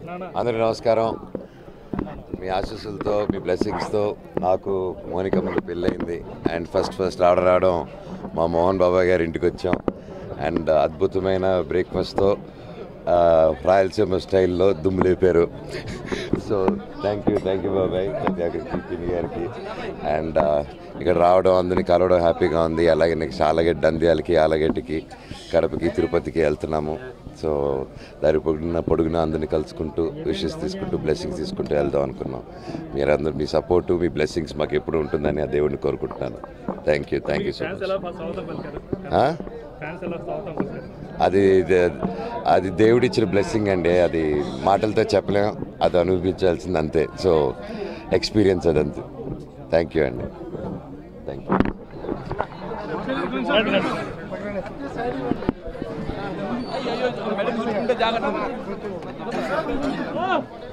అందరికీ నమస్కారం మీ ఆశీస్సులతో మీ బ్లెస్సింగ్స్తో నాకు మోనిక ముందు పెళ్ళయింది అండ్ ఫస్ట్ ఫస్ట్ రావడం రావడం మా మోహన్ బాబాయ్ గారి ఇంటికి వచ్చాం అండ్ అద్భుతమైన బ్రేక్ఫాస్ట్తో రాయలసీమ స్టైల్లో దుమ్ము లేపారు so thank you thank you బాబాయ్ పిన్ని గారికి అండ్ ఇక్కడ రావడం అందరినీ కలవడం హ్యాపీగా ఉంది అలాగే నెక్స్ట్ ఆలగడ్డ నంద్యాలకి ఆలగడ్డకి కడపకి తిరుపతికి వెళ్తున్నాము సో దారి పొడుగున పొడుగున అందరినీ కలుసుకుంటూ విషెస్ తీసుకుంటూ బ్లెస్సింగ్స్ తీసుకుంటూ వెళ్దాం అనుకున్నాం మీరందరూ మీ సపోర్టు మీ బ్లెస్సింగ్స్ మాకు ఎప్పుడు ఉంటుందని ఆ దేవుడిని కోరుకుంటున్నాను thank you thank you so fans much ఎలా స్వాగతం పలికారు ఆ? ఫ్యాన్స్ ఎలా స్వాగతం పలికారు అది దే- అది దేవుడిచ్చిన బ్లెస్సింగ్ అండి అది మాటలతో చెప్పలేం అది అనుభవించాల్సింది అంతే సో ఎక్స్పీరియన్స్ అది అంతే థ్యాంక్ యూ అండి థ్యాంక్ యూ జాగ్రత్త